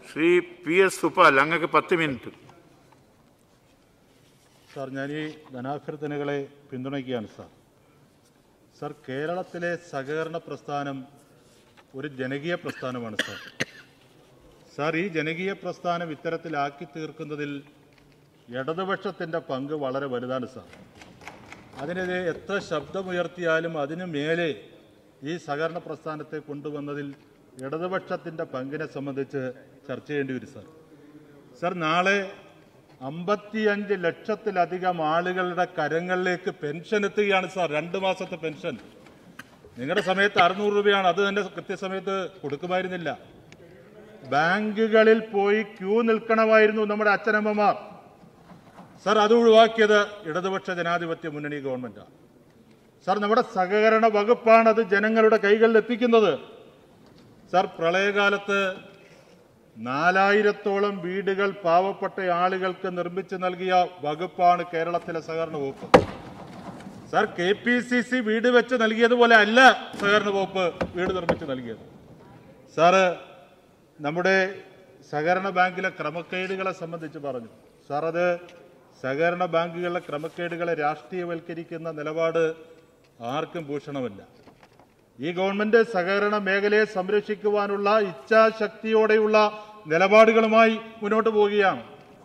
Shri P S Supal അങ്ങക്ക് പത്ത് minute sir ഞാൻ ഈ ധനാഭ്യർത്ഥനകളെ പിന്തുണയ്ക്കുകയാണ് സാർ സാർ കേരളത്തിലെ സഹകരണ പ്രസ്ഥാനം ഒരു ജനകീയ പ്രസ്ഥാനമാണ് സാർ സാർ ഈ ജനകീയ പ്രസ്ഥാനം ഇത്തരത്തിലാക്കി തീർക്കുന്നതിൽ ഇടതുപക്ഷത്തിൻ്റെ പങ്ക് വളരെ വലുതാണ് സാർ അതിനെതിരെ എത്ര ശബ്ദമുയർത്തിയാലും അതിനു മേലെ ഈ സഹകരണ പ്രസ്ഥാനത്തെ കൊണ്ടുവന്നതിൽ ഇടതുപക്ഷത്തിൻ്റെ പങ്കിനെ സംബന്ധിച്ച് ചർച്ച ചെയ്യേണ്ടി വരും സാർ സാർ നാളെ അമ്പത്തിയഞ്ച് ലക്ഷത്തിലധികം ആളുകളുടെ കരങ്ങളിലേക്ക് പെൻഷൻ എത്തുകയാണ് സാർ രണ്ട് മാസത്തെ പെൻഷൻ നിങ്ങളുടെ സമയത്ത് അറുന്നൂറ് രൂപയാണ് അത് തന്നെ കൃത്യസമയത്ത് കൊടുക്കുമായിരുന്നില്ല ബാങ്കുകളിൽ പോയി ക്യൂ നിൽക്കണമായിരുന്നു നമ്മുടെ അച്ഛനമ്മമാർ സാർ അത് ഒഴിവാക്കിയത് ഇടതുപക്ഷ ജനാധിപത്യ മുന്നണി ഗവൺമെന്റാണ് സാർ നമ്മുടെ സഹകരണ വകുപ്പാണ് അത് ജനങ്ങളുടെ കൈകളിൽ എത്തിക്കുന്നത് സാർ പ്രളയകാലത്ത് നാലായിരത്തോളം വീടുകൾ പാവപ്പെട്ട ആളുകൾക്ക് നിർമ്മിച്ചു നൽകിയ വകുപ്പാണ് കേരളത്തിലെ സഹകരണ വകുപ്പ് sir K P C C വീട് വെച്ച് നൽകിയതുപോലെ അല്ല സഹകരണ വകുപ്പ് വീട് നിർമ്മിച്ച് നൽകിയത് സാറ് നമ്മുടെ സഹകരണ ബാങ്കിലെ ക്രമക്കേടുകളെ സംബന്ധിച്ച് പറഞ്ഞു സാർ അത് സഹകരണ ബാങ്കുകളിലെ ക്രമക്കേടുകളെ രാഷ്ട്രീയവൽക്കരിക്കുന്ന നിലപാട് ആർക്കും ഭൂഷണമല്ല ഈ ഗവൺമെന്റ് സഹകരണ മേഖലയെ സംരക്ഷിക്കുവാനുള്ള ഇച്ഛാശക്തിയോടെയുള്ള നിലപാടുകളുമായി മുന്നോട്ട് പോവുകയാണ്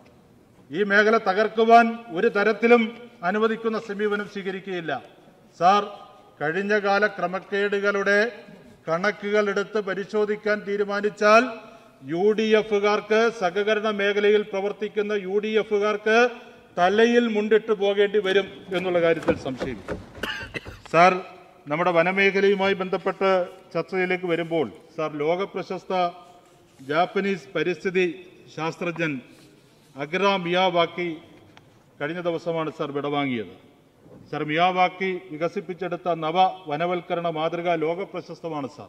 ഈ മേഖല തകർക്കുവാൻ ഒരു തരത്തിലും അനുവദിക്കുന്ന സമീപനം സ്വീകരിക്കുകയില്ല സാർ കഴിഞ്ഞകാല ക്രമക്കേടുകളുടെ കണക്കുകൾ എടുത്ത് പരിശോധിക്കാൻ തീരുമാനിച്ചാൽ യു ഡി എഫുകാർക്ക് സഹകരണ മേഖലയിൽ പ്രവർത്തിക്കുന്ന യു ഡി എഫുകാർക്ക് തലയിൽ മുണ്ടിട്ട് പോകേണ്ടി വരും എന്നുള്ള കാര്യത്തിൽ സംശയമില്ല സാർ നമ്മുടെ വനമേഖലയുമായി ബന്ധപ്പെട്ട് ചർച്ചയിലേക്ക് വരുമ്പോൾ സാർ ലോക പ്രശസ്ത ജാപ്പനീസ് പരിസ്ഥിതി ശാസ്ത്രജ്ഞൻ അഗ്ര മിയാവാക്കി കഴിഞ്ഞ ദിവസമാണ് സാർ വിടവാങ്ങിയത് സാർ മിയാവാക്കി വികസിപ്പിച്ചെടുത്ത നവ വനവൽക്കരണ മാതൃക ലോക പ്രശസ്തമാണ് സാർ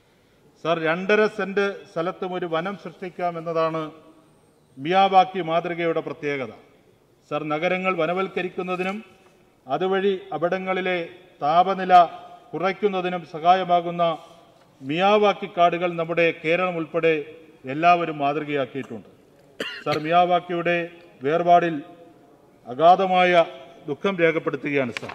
സാർ രണ്ടര സെന്റ് സ്ഥലത്തും ഒരു വനം സൃഷ്ടിക്കാം എന്നതാണ് മിയാവാക്കി മാതൃകയുടെ പ്രത്യേകത സാർ നഗരങ്ങൾ വനവൽക്കരിക്കുന്നതിനും അതുവഴി അവിടങ്ങളിലെ താപനില കുറയ്ക്കുന്നതിനും സഹായമാകുന്ന മിയാവാക്കി കാടുകൾ നമ്മുടെ കേരളം ഉൾപ്പെടെ എല്ലാവരും മാതൃകയാക്കിയിട്ടുണ്ട് സാർ മിയാവാക്കിയുടെ വേർപാടിൽ അഗാധമായ ദുഃഖം രേഖപ്പെടുത്തുകയാണ് സാർ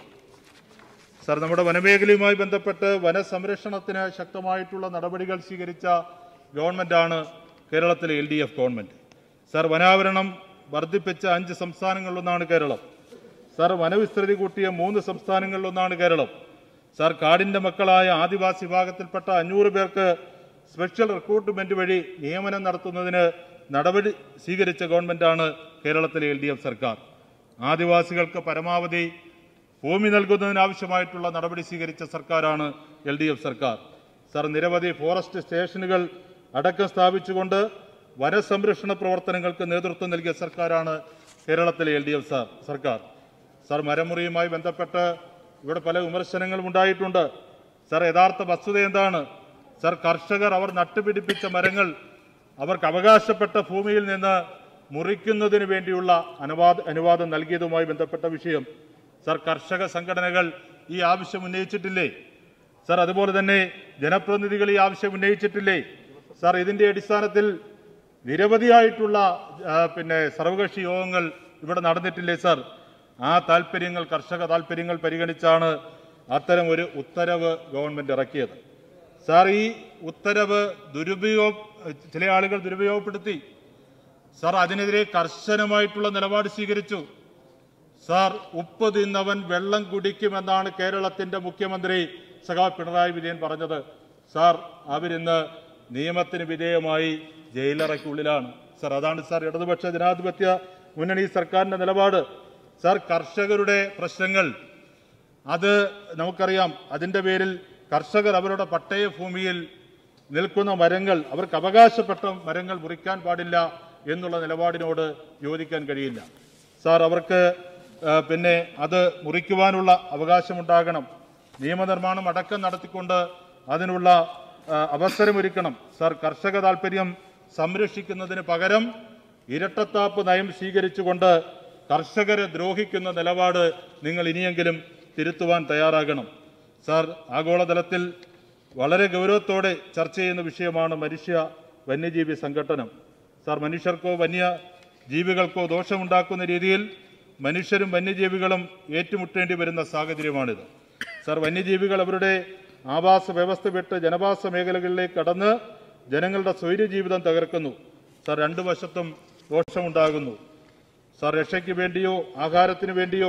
സാർ നമ്മുടെ വനമേഖലയുമായി ബന്ധപ്പെട്ട് വനസംരക്ഷണത്തിന് ശക്തമായിട്ടുള്ള നടപടികൾ സ്വീകരിച്ച ഗവൺമെന്റാണ് കേരളത്തിലെ L D F government sir വനാവരണം വർദ്ധിപ്പിച്ച അഞ്ച് സംസ്ഥാനങ്ങളിലൊന്നാണ് കേരളം സാർ വനവിസ്തൃതി കൂട്ടിയ മൂന്ന് സംസ്ഥാനങ്ങളിലൊന്നാണ് കേരളം സാർ കാടിന്റെ മക്കളായ ആദിവാസി വിഭാഗത്തിൽപ്പെട്ട അഞ്ഞൂറ് പേർക്ക് സ്പെഷ്യൽ റിക്രൂട്ട്മെന്റ് വഴി നിയമനം നടത്തുന്നതിന് നടപടി സ്വീകരിച്ച ഗവൺമെന്റാണ് കേരളത്തിലെ എൽ ഡി എഫ് സർക്കാർ ആദിവാസികൾക്ക് പരമാവധി ഭൂമി നൽകുന്നതിനാവശ്യമായിട്ടുള്ള നടപടി സ്വീകരിച്ച സർക്കാരാണ് എൽ ഡി എഫ് സർക്കാർ സാർ നിരവധി ഫോറസ്റ്റ് സ്റ്റേഷനുകൾ അടക്കം സ്ഥാപിച്ചുകൊണ്ട് വനസംരക്ഷണ പ്രവർത്തനങ്ങൾക്ക് നേതൃത്വം നൽകിയ സർക്കാരാണ് കേരളത്തിലെ എൽ ഡി എഫ് സാർ സർക്കാർ സാർ മരമുറിയുമായി ബന്ധപ്പെട്ട് ഇവിടെ പല വിമർശനങ്ങളും ഉണ്ടായിട്ടുണ്ട് സാർ യഥാർത്ഥ വസ്തുത എന്താണ് സാർ കർഷകർ അവർ നട്ടുപിടിപ്പിച്ച മരങ്ങൾ അവർക്ക് അവകാശപ്പെട്ട ഭൂമിയിൽ നിന്ന് മുറിക്കുന്നതിന് വേണ്ടിയുള്ള അനുവാദ അനുവാദം നൽകിയതുമായി ബന്ധപ്പെട്ട വിഷയം സാർ കർഷക സംഘടനകൾ ഈ ആവശ്യം ഉന്നയിച്ചിട്ടില്ലേ സാർ അതുപോലെ തന്നെ ജനപ്രതിനിധികൾ ഈ ആവശ്യം ഉന്നയിച്ചിട്ടില്ലേ സാർ ഇതിന്റെ അടിസ്ഥാനത്തിൽ നിരവധിയായിട്ടുള്ള ആ, പിന്നെ സർവകക്ഷി യോഗങ്ങൾ ഇവിടെ നടന്നിട്ടില്ലേ സാർ ആ താല്പര്യങ്ങൾ കർഷക താല്പര്യങ്ങൾ പരിഗണിച്ചാണ് അത്തരം ഒരു ഉത്തരവ് ഗവൺമെന്റ് ഇറക്കിയത് സാർ ഈ ഉത്തരവ് ദുരുപയോഗ ചില ആളുകൾ ദുരുപയോഗപ്പെടുത്തി സാർ അതിനെതിരെ കർശനമായിട്ടുള്ള നിലപാട് സ്വീകരിച്ചു സാർ ഉപ്പ് തിന്നവൻ വെള്ളം കുടിക്കുമെന്നാണ് കേരളത്തിന്റെ മുഖ്യമന്ത്രി സഖാ പിണറായി വിജയൻ പറഞ്ഞത് സാർ അവരിന്ന് നിയമത്തിന് വിധേയമായി ജയിലറയ്ക്കുള്ളിലാണ് സാർ അതാണ് സാർ ഇടതുപക്ഷ ജനാധിപത്യ മുന്നണി സർക്കാരിന്റെ നിലപാട് സാർ കർഷകരുടെ പ്രശ്നങ്ങൾ അത് നമുക്കറിയാം അതിന്റെ പേരിൽ കർഷകർ അവരുടെ പട്ടയ ഭൂമിയിൽ നിൽക്കുന്ന മരങ്ങൾ അവർക്ക് അവകാശപ്പെട്ട മരങ്ങൾ മുറിക്കാൻ പാടില്ല എന്നുള്ള നിലപാടിനോട് യോജിക്കാൻ കഴിയില്ല സാർ അവർക്ക് ആ, പിന്നെ അത് മുറിക്കുവാനുള്ള അവകാശമുണ്ടാകണം നിയമനിർമ്മാണം അടക്കം നടത്തിക്കൊണ്ട് അതിനുള്ള ആ, അവസരമൊരുക്കണം സാർ കർഷക താല്പര്യം സംരക്ഷിക്കുന്നതിന് പകരം ഇരട്ടത്താപ്പ് നയം സ്വീകരിച്ചുകൊണ്ട് കർഷകരെ ദ്രോഹിക്കുന്ന നിലപാട് നിങ്ങൾ ഇനിയെങ്കിലും തിരുത്തുവാൻ തയ്യാറാകണം സാർ ആഗോളതലത്തിൽ വളരെ ഗൗരവത്തോടെ ചർച്ച ചെയ്യുന്ന വിഷയമാണ് മനുഷ്യ വന്യജീവി സംഘട്ടനം സാർ മനുഷ്യർക്കോ വന്യ ജീവികൾക്കോ ദോഷമുണ്ടാക്കുന്ന രീതിയിൽ മനുഷ്യരും വന്യജീവികളും ഏറ്റുമുട്ടേണ്ടി വരുന്ന സാഹചര്യമാണിത് സാർ വന്യജീവികൾ അവരുടെ ആവാസ വ്യവസ്ഥ വിട്ട് ജനവാസ മേഖലകളിലേക്ക് കടന്ന് ജനങ്ങളുടെ സ്വൈര്യജീവിതം തകർക്കുന്നു സാർ രണ്ടു വശത്തും ദോഷമുണ്ടാകുന്നു സാർ രക്ഷയ്ക്ക് വേണ്ടിയോ ആഹാരത്തിന് വേണ്ടിയോ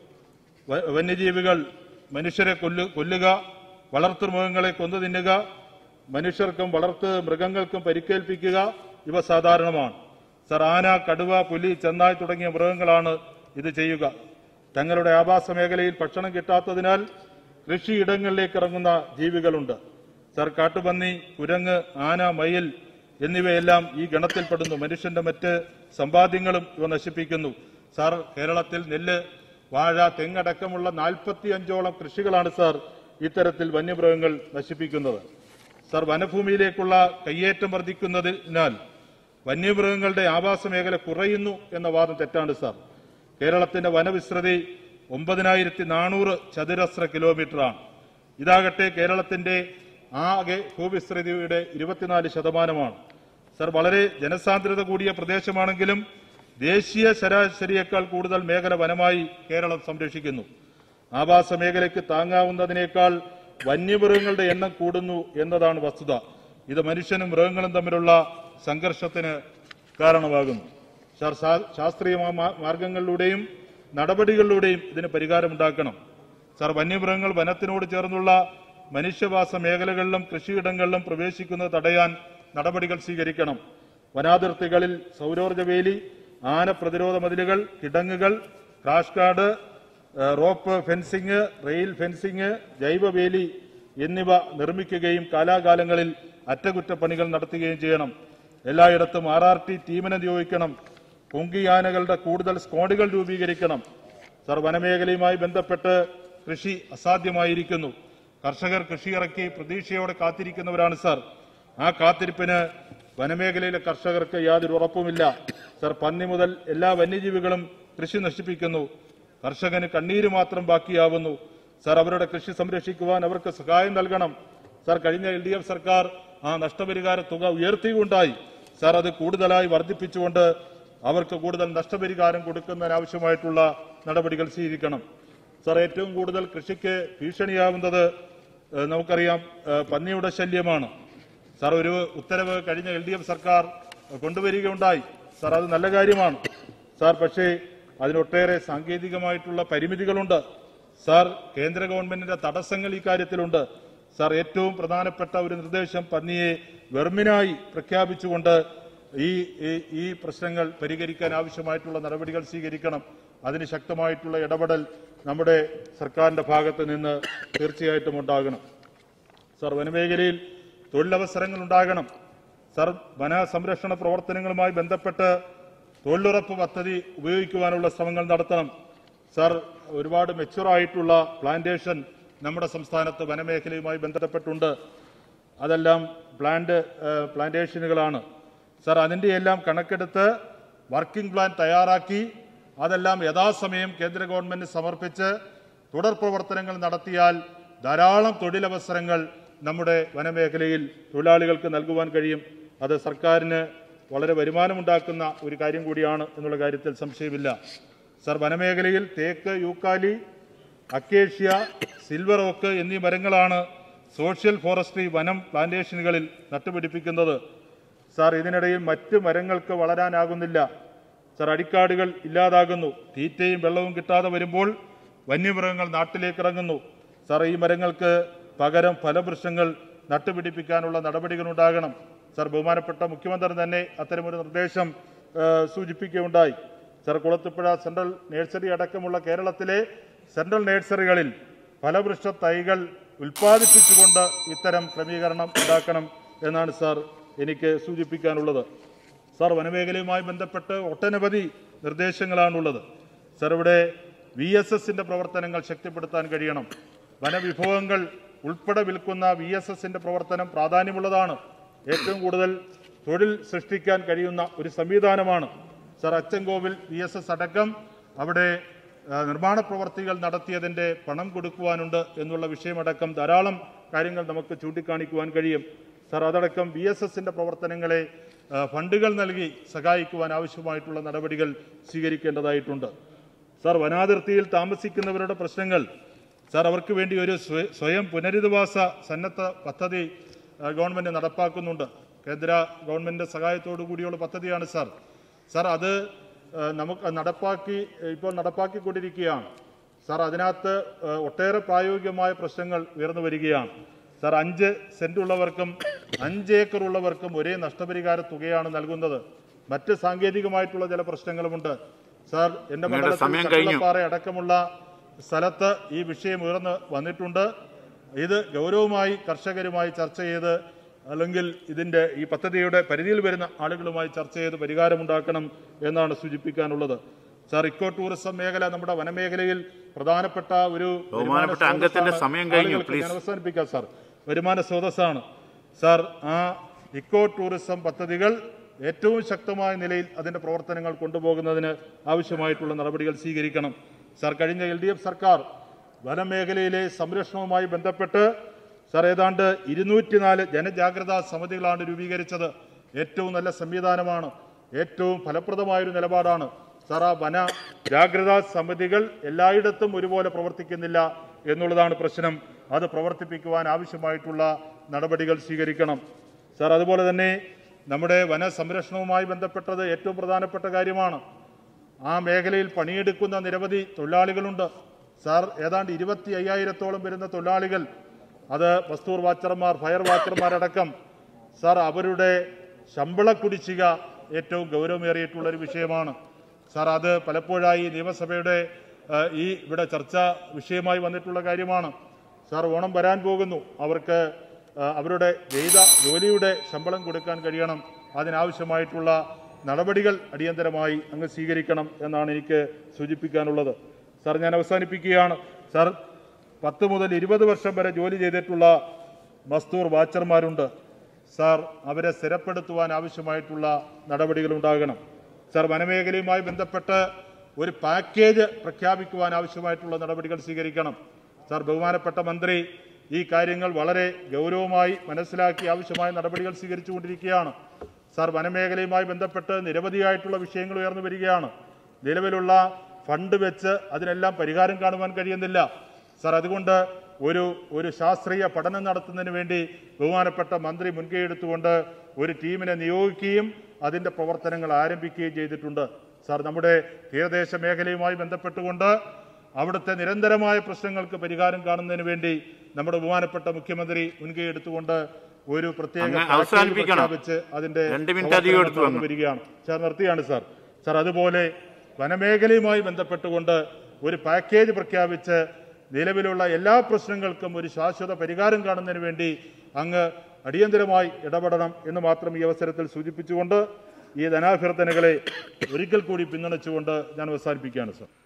വ- വന്യജീവികൾ മനുഷ്യരെ കൊല്ലു കൊല്ലുക വളർത്തു മൃഗങ്ങളെ കൊന്നു തിന്നുക മനുഷ്യർക്കും വളർത്ത് മൃഗങ്ങൾക്കും പരിക്കേൽപ്പിക്കുക ഇവ സാധാരണമാണ് സർ ആന കടുവ പുലി ചെന്നായ് തുടങ്ങിയ മൃഗങ്ങളാണ് ഇത് ചെയ്യുക തങ്ങളുടെ ആവാസ മേഖലയിൽ ഭക്ഷണം കിട്ടാത്തതിനാൽ കൃഷിയിടങ്ങളിലേക്ക് ഇറങ്ങുന്ന ജീവികളുണ്ട് സർ കാട്ടുപന്നി കുരങ്ങ് ആന മയിൽ എന്നിവയെല്ലാം ഈ ഗണത്തിൽപ്പെടുന്നു മനുഷ്യന്റെ മറ്റ് സമ്പാദ്യങ്ങളും ഇവ നശിപ്പിക്കുന്നു സാർ കേരളത്തിൽ നെല്ല് വാഴ തെങ്ങടക്കമുള്ള നാൽപ്പത്തി അഞ്ചോളം കൃഷികളാണ് സാർ ഇത്തരത്തിൽ വന്യമൃഗങ്ങൾ നശിപ്പിക്കുന്നത് സാർ വനഭൂമിയിലേക്കുള്ള കയ്യേറ്റം വർദ്ധിക്കുന്നതിനാൽ വന്യമൃഗങ്ങളുടെ ആവാസ മേഖല കുറയുന്നു എന്ന വാദം തെറ്റാണ് സാർ കേരളത്തിന്റെ വനവിസ്തൃതി ഒമ്പതിനായിരത്തി നാനൂറ് ചതുരശ്ര കിലോമീറ്ററാണ് ഇതാകട്ടെ കേരളത്തിന്റെ ആകെ ഭൂവിസ്തൃതിയുടെ ഇരുപത്തിനാല് ശതമാനമാണ് സർ വളരെ ജനസാന്ദ്രത കൂടിയ പ്രദേശമാണെങ്കിലും ദേശീയ ശരാശരിയേക്കാൾ കൂടുതൽ മേഖല വനമായി കേരളം സംരക്ഷിക്കുന്നു ആവാസ മേഖലയ്ക്ക് താങ്ങാവുന്നതിനേക്കാൾ വന്യമൃഗങ്ങളുടെ എണ്ണം കൂടുന്നു എന്നതാണ് വസ്തുത ഇത് മനുഷ്യനും മൃഗങ്ങളും തമ്മിലുള്ള സംഘർഷത്തിന് കാരണമാകുന്നു സാർ ശാ- ശാസ്ത്രീയ മാ- മാർഗങ്ങളിലൂടെയും നടപടികളിലൂടെയും ഇതിന് പരിഹാരമുണ്ടാക്കണം സാർ വന്യമൃഗങ്ങൾ വനത്തിനോട് ചേർന്നുള്ള മനുഷ്യവാസ മേഖലകളിലും കൃഷിയിടങ്ങളിലും പ്രവേശിക്കുന്നത് തടയാൻ നടപടികൾ സ്വീകരിക്കണം വനാതിർത്തികളിൽ സൗരോർജ്ജ വേലി ആന പ്രതിരോധ മതിലുകൾ കിടങ്ങുകൾ ക്രാഷ് കാർഡ് ഏഹ് റോപ്പ് ഫെൻസിംഗ് റെയിൽ ഫെൻസിംഗ് ജൈവവേലി എന്നിവ നിർമ്മിക്കുകയും കാലാകാലങ്ങളിൽ അറ്റകുറ്റപ്പണികൾ നടത്തുകയും ചെയ്യണം എല്ലായിടത്തും ആർ ആർ ടി ടീമിനെ നിയോഗിക്കണം പൊങ്കിയാനകളുടെ കൂടുതൽ സ്ക്വാഡുകൾ രൂപീകരിക്കണം സർ വനമേഖലയുമായി ബന്ധപ്പെട്ട് കൃഷി അസാധ്യമായിരിക്കുന്നു കർഷകർ കൃഷി ഇറക്കി പ്രതീക്ഷയോടെ കാത്തിരിക്കുന്നവരാണ് സർ ആ കാത്തിരിപ്പിന് വനമേഖലയിലെ കർഷകർക്ക് യാതൊരു ഉറപ്പുമില്ല സർ പന്നി മുതൽ എല്ലാ വന്യജീവികളും കൃഷി നശിപ്പിക്കുന്നു കർഷകന് കണ്ണീര് മാത്രം ബാക്കിയാവുന്നു സർ അവരുടെ കൃഷി സംരക്ഷിക്കുവാൻ അവർക്ക് സഹായം നൽകണം സർ കഴിഞ്ഞ എൽ ഡി എഫ് സർക്കാർ ആ നഷ്ടപരിഹാര തുക ഉയർത്തിയുണ്ടായി സർ അത് കൂടുതലായി വർദ്ധിപ്പിച്ചുകൊണ്ട് അവർക്ക് കൂടുതൽ നഷ്ടപരിഹാരം കൊടുക്കുന്നതിനാവശ്യമായിട്ടുള്ള നടപടികൾ സ്വീകരിക്കണം സർ ഏറ്റവും കൂടുതൽ കൃഷിക്ക് ഭീഷണിയാവുന്നത് ഏഹ്, നമുക്കറിയാം ഏഹ്, പന്നിയുടെ ശല്യമാണ് സാർ ഒരു ഉത്തരവ് കഴിഞ്ഞ എൽ ഡി എഫ് സർക്കാർ കൊണ്ടുവരികയുണ്ടായി സാർ അത് നല്ല കാര്യമാണ് സാർ പക്ഷേ അതിനൊട്ടേറെ സാങ്കേതികമായിട്ടുള്ള പരിമിതികളുണ്ട് സാർ കേന്ദ്ര ഗവൺമെന്റിന്റെ തടസ്സങ്ങൾ ഈ കാര്യത്തിലുണ്ട് സാർ ഏറ്റവും പ്രധാനപ്പെട്ട ഒരു നിർദ്ദേശം പന്നിയെ വെർമിനായി പ്രഖ്യാപിച്ചുകൊണ്ട് ഈ ഈ- ഈ പ്രശ്നങ്ങൾ പരിഹരിക്കാൻ ആവശ്യമായിട്ടുള്ള നടപടികൾ സ്വീകരിക്കണം അതിന് ശക്തമായിട്ടുള്ള ഇടപെടൽ നമ്മുടെ സർക്കാരിന്റെ ഭാഗത്ത് നിന്ന് തീർച്ചയായിട്ടും ഉണ്ടാകണം സർ വനമേഖലയിൽ തൊഴിലവസരങ്ങൾ ഉണ്ടാകണം സർ വന സംരക്ഷണ പ്രവർത്തനങ്ങളുമായി ബന്ധപ്പെട്ട് തൊഴിലുറപ്പ് പദ്ധതി ഉപയോഗിക്കുവാനുള്ള ശ്രമങ്ങൾ നടത്തണം സർ ഒരുപാട് മെച്ചുവർ ആയിട്ടുള്ള പ്ലാന്റേഷൻ നമ്മുടെ സംസ്ഥാനത്ത് വനമേഖലയുമായി ബന്ധപ്പെട്ടുണ്ട് അതെല്ലാം പ്ലാന്റ് ഏഹ്, പ്ലാന്റേഷനുകളാണ് സർ അതിൻ്റെ എല്ലാം കണക്കെടുത്ത് വർക്കിംഗ് പ്ലാൻ തയ്യാറാക്കി അതെല്ലാം യഥാസമയം കേന്ദ്ര ഗവൺമെന്റ് സമർപ്പിച്ച് തുടർ പ്രവർത്തനങ്ങൾ നടത്തിയാൽ ധാരാളം തൊഴിലവസരങ്ങൾ നമ്മുടെ വനമേഖലയിൽ തൊഴിലാളികൾക്ക് നൽകുവാൻ കഴിയും അത് സർക്കാരിന് വളരെ വരുമാനമുണ്ടാക്കുന്ന ഒരു കാര്യം കൂടിയാണ് എന്നുള്ള കാര്യത്തിൽ സംശയമില്ല സർ വനമേഖലയിൽ തേക്ക് യൂക്കാലി അക്കേഷ്യ സിൽവർ ഓക്ക് എന്നീ മരങ്ങളാണ് സോഷ്യൽ ഫോറസ്ട്രി വനം പ്ലാന്റേഷനുകളിൽ നട്ടുപിടിപ്പിക്കുന്നത് സാർ ഇതിനിടയിൽ മറ്റ് മരങ്ങൾക്ക് വളരാനാകുന്നില്ല സാർ അടിക്കാടുകൾ ഇല്ലാതാകുന്നു തീറ്റയും വെള്ളവും കിട്ടാതെ വരുമ്പോൾ വന്യമൃഗങ്ങൾ നാട്ടിലേക്ക് ഇറങ്ങുന്നു സാർ ഈ മരങ്ങൾക്ക് പകരം ഫലവൃക്ഷങ്ങൾ നട്ടുപിടിപ്പിക്കാനുള്ള നടപടികൾ ഉണ്ടാകണം സാർ ബഹുമാനപ്പെട്ട മുഖ്യമന്ത്രി തന്നെ അത്തരമൊരു നിർദ്ദേശം ഏഹ്, സൂചിപ്പിക്കുകയുണ്ടായി സാർ കുളത്തുപുഴ സെൻട്രൽ നഴ്സറി അടക്കമുള്ള കേരളത്തിലെ സെൻട്രൽ നഴ്സറികളിൽ ഫലവൃക്ഷ തൈകൾ ഉൽപ്പാദിപ്പിച്ചുകൊണ്ട് ഇത്തരം ക്രമീകരണം ഉണ്ടാക്കണം എന്നാണ് സാർ എനിക്ക് സൂചിപ്പിക്കാനുള്ളത് സാർ വനമേഖലയുമായി ബന്ധപ്പെട്ട് ഒട്ടനവധി നിർദ്ദേശങ്ങളാണുള്ളത് സാർ ഇവിടെ വി എസ് എസിന്റെ പ്രവർത്തനങ്ങൾ ശക്തിപ്പെടുത്താൻ കഴിയണം വനവിഭവങ്ങൾ ഉൾപ്പെടെ വിൽക്കുന്ന വി എസ് എസിന്റെ പ്രവർത്തനം പ്രാധാന്യമുള്ളതാണ് ഏറ്റവും കൂടുതൽ തൊഴിൽ സൃഷ്ടിക്കാൻ കഴിയുന്ന ഒരു സംവിധാനമാണ് sir Achankovil V S S അടക്കം അവിടെ ആ, നിർമ്മാണ പ്രവർത്തികൾ നടത്തിയതിന്റെ പണം കൊടുക്കുവാനുണ്ട് എന്നുള്ള വിഷയമടക്കം ധാരാളം കാര്യങ്ങൾ നമുക്ക് ചൂണ്ടിക്കാണിക്കുവാൻ കഴിയും സാർ അതടക്കം ബി എസ് എസിന്റെ പ്രവർത്തനങ്ങളെ ആ, ഫണ്ടുകൾ നൽകി സഹായിക്കുവാൻ ആവശ്യമായിട്ടുള്ള നടപടികൾ സ്വീകരിക്കേണ്ടതായിട്ടുണ്ട് സാർ വനാതിർത്തിയിൽ താമസിക്കുന്നവരുടെ പ്രശ്നങ്ങൾ സാർ അവർക്ക് വേണ്ടി ഒരു സ്വയ- സ്വയം പുനരധിവാസ സന്നദ്ധ പദ്ധതി ആ, ഗവൺമെന്റ് നടപ്പാക്കുന്നുണ്ട് കേന്ദ്ര ഗവൺമെന്റിന്റെ സഹായത്തോടു കൂടിയുള്ള പദ്ധതിയാണ് സാർ സാർ അത് ആ, നമുക്ക് നടപ്പാക്കി ഇപ്പോൾ നടപ്പാക്കിക്കൊണ്ടിരിക്കുകയാണ് സാർ അതിനകത്ത് ആ, ഒട്ടേറെ പ്രായോഗികമായ പ്രശ്നങ്ങൾ ഉയർന്നു വരികയാണ് സാർ അഞ്ച് സെന്റ് ഉള്ളവർക്കും അഞ്ച് ഏക്കർ ഉള്ളവർക്കും ഒരേ നഷ്ടപരിഹാര തുകയാണ് നൽകുന്നത് മറ്റ് സാങ്കേതികമായിട്ടുള്ള ചില പ്രശ്നങ്ങളുമുണ്ട് സാർ എന്റെ നിങ്ങളുടെ മണ്ഡലത്തിൽ സമയം കഴിഞ്ഞു. ചക്കലപ്പാറ അടക്കമുള്ള സ്ഥലത്ത് ഈ വിഷയം ഉയർന്നു വന്നിട്ടുണ്ട് ഇത് ഗൗരവമായി കർഷകരുമായി ചർച്ച ചെയ്ത് അല്ലെങ്കിൽ ഇതിന്റെ ഈ പദ്ധതിയുടെ പരിധിയിൽ വരുന്ന ആളുകളുമായി ചർച്ച ചെയ്ത് പരിഹാരമുണ്ടാക്കണം എന്നാണ് സൂചിപ്പിക്കാനുള്ളത് സാർ ഇക്കോ ടൂറിസം മേഖല നമ്മുടെ വനമേഖലയിൽ പ്രധാനപ്പെട്ട ഒരു ബഹുമാനപ്പെട്ട വരുമാന അംഗത്തിന്റെ സ്രോതസ്സാണ്. സമയം കഴിഞ്ഞു, ആളുകൾക്ക് please. ഞാൻ അവസാനിപ്പിക്കാം സാർ വരുമാന സ്രോതസ്സാണ് സാർ ആ ഇക്കോ ടൂറിസം പദ്ധതികൾ ഏറ്റവും ശക്തമായ നിലയിൽ അതിന്റെ പ്രവർത്തനങ്ങൾ കൊണ്ടുപോകുന്നതിന് ആവശ്യമായിട്ടുള്ള നടപടികൾ സ്വീകരിക്കണം സാർ കഴിഞ്ഞ എൽ ഡി എഫ് സർക്കാർ വനമേഖലയിലെ സംരക്ഷണവുമായി ബന്ധപ്പെട്ട് സാർ ഏതാണ്ട് ഇരുന്നൂറ്റിനാല് ജനജാഗ്രതാ സമിതികളാണ് രൂപീകരിച്ചത് ഏറ്റവും നല്ല സംവിധാനമാണ് ഏറ്റവും ഫലപ്രദമായൊരു നിലപാടാണ് സാർ ആ വന ജാഗ്രതാ സമിതികൾ എല്ലായിടത്തും ഒരുപോലെ പ്രവർത്തിക്കുന്നില്ല എന്നുള്ളതാണ് പ്രശ്നം അത് പ്രവർത്തിപ്പിക്കുവാൻ ആവശ്യമായിട്ടുള്ള നടപടികൾ സ്വീകരിക്കണം സാർ അതുപോലെ തന്നെ നമ്മുടെ വന സംരക്ഷണവുമായി ബന്ധപ്പെട്ടത് ഏറ്റവും പ്രധാനപ്പെട്ട കാര്യമാണ് ആ മേഖലയിൽ പണിയെടുക്കുന്ന നിരവധി തൊഴിലാളികളുണ്ട് സാർ ഏതാണ്ട് ഇരുപത്തി അയ്യായിരത്തോളം വരുന്ന തൊഴിലാളികൾ അത് ബസ്തൂർ വാച്ചർമാർ ഫയർ വാച്ചർമാരടക്കം സാർ അവരുടെ ശമ്പള കുടിശ്ശിക ഏറ്റവും ഗൗരവമേറിയിട്ടുള്ള ഒരു വിഷയമാണ് സാർ അത് പലപ്പോഴായി നിയമസഭയുടെ ആ, ഈ ഇവിടെ ചർച്ച വിഷയമായി വന്നിട്ടുള്ള കാര്യമാണ് സാർ ഓണം വരാൻ പോകുന്നു അവർക്ക് ആ, അവരുടെ ചെയ്ത ജോലിയുടെ ശമ്പളം കൊടുക്കാൻ കഴിയണം അതിനാവശ്യമായിട്ടുള്ള നടപടികൾ അടിയന്തരമായി അങ്ങ് സ്വീകരിക്കണം എന്നാണ് എനിക്ക് സൂചിപ്പിക്കാനുള്ളത് സാർ ഞാൻ അവസാനിപ്പിക്കുകയാണ് സാർ പത്ത് മുതൽ ഇരുപത് വർഷം വരെ ജോലി ചെയ്തിട്ടുള്ള മസ്തൂർ വാച്ചർമാരുണ്ട് സാർ അവരെ സ്ഥിരപ്പെടുത്തുവാൻ ആവശ്യമായിട്ടുള്ള നടപടികൾ ഉണ്ടാകണം സാർ വനമേഖലയുമായി ബന്ധപ്പെട്ട് ഒരു പാക്കേജ് പ്രഖ്യാപിക്കുവാൻ ആവശ്യമായിട്ടുള്ള നടപടികൾ സ്വീകരിക്കണം സാർ ബഹുമാനപ്പെട്ട മന്ത്രി ഈ കാര്യങ്ങൾ വളരെ ഗൗരവമായി മനസ്സിലാക്കി ആവശ്യമായ നടപടികൾ സ്വീകരിച്ചുകൊണ്ടിരിക്കുകയാണ് സാർ വനമേഖലയുമായി ബന്ധപ്പെട്ട് നിരവധിയായിട്ടുള്ള വിഷയങ്ങൾ ഉയർന്നു വരികയാണ് നിലവിലുള്ള ഫണ്ട് വെച്ച് അതിനെല്ലാം പരിഹാരം കാണുവാൻ കഴിയുന്നില്ല സാർ അതുകൊണ്ട് ഒരു ഒരു ശാസ്ത്രീയ പഠനം നടത്തുന്നതിന് വേണ്ടി ബഹുമാനപ്പെട്ട മന്ത്രി മുൻകൈ എടുത്തുകൊണ്ട് ഒരു ടീമിനെ നിയോഗിക്കുകയും അതിന്റെ പ്രവർത്തനങ്ങൾ ആരംഭിക്കുകയും ചെയ്തിട്ടുണ്ട് സാർ നമ്മുടെ തീരദേശ മേഖലയുമായി ബന്ധപ്പെട്ടുകൊണ്ട് അവിടുത്തെ നിരന്തരമായ പ്രശ്നങ്ങൾക്ക് പരിഹാരം കാണുന്നതിന് വേണ്ടി നമ്മുടെ ബഹുമാനപ്പെട്ട മുഖ്യമന്ത്രി മുൻകൈ എടുത്തുകൊണ്ട് ഒരു പ്രത്യേക അങ്ങ് പാക്കേജ് അവസാനിപ്പിക്കണം. പ്രഖ്യാപിച്ച് അതിന്റെ രണ്ട് മിനിറ്റ് അധികം എടുത്തു പ്രവർത്തനങ്ങൾ അങ്ങ്. വരികയാണ് സാർ നിർത്തിയാണ് സാർ സാർ അതുപോലെ വനമേഖലയുമായി ബന്ധപ്പെട്ടുകൊണ്ട് ഒരു പാക്കേജ് പ്രഖ്യാപിച്ച് നിലവിലുള്ള എല്ലാ പ്രശ്നങ്ങൾക്കും ഒരു ശാശ്വത പരിഹാരം കാണുന്നതിന് വേണ്ടി അങ്ങ് അടിയന്തരമായി ഇടപെടണം എന്ന് മാത്രം ഈ അവസരത്തിൽ സൂചിപ്പിച്ചുകൊണ്ട് ഈ ധനാഭ്യർത്ഥനകളെ ഒരിക്കൽ കൂടി പിന്തുണച്ചുകൊണ്ട് ഞാൻ അവസാനിപ്പിക്കുകയാണ് സാർ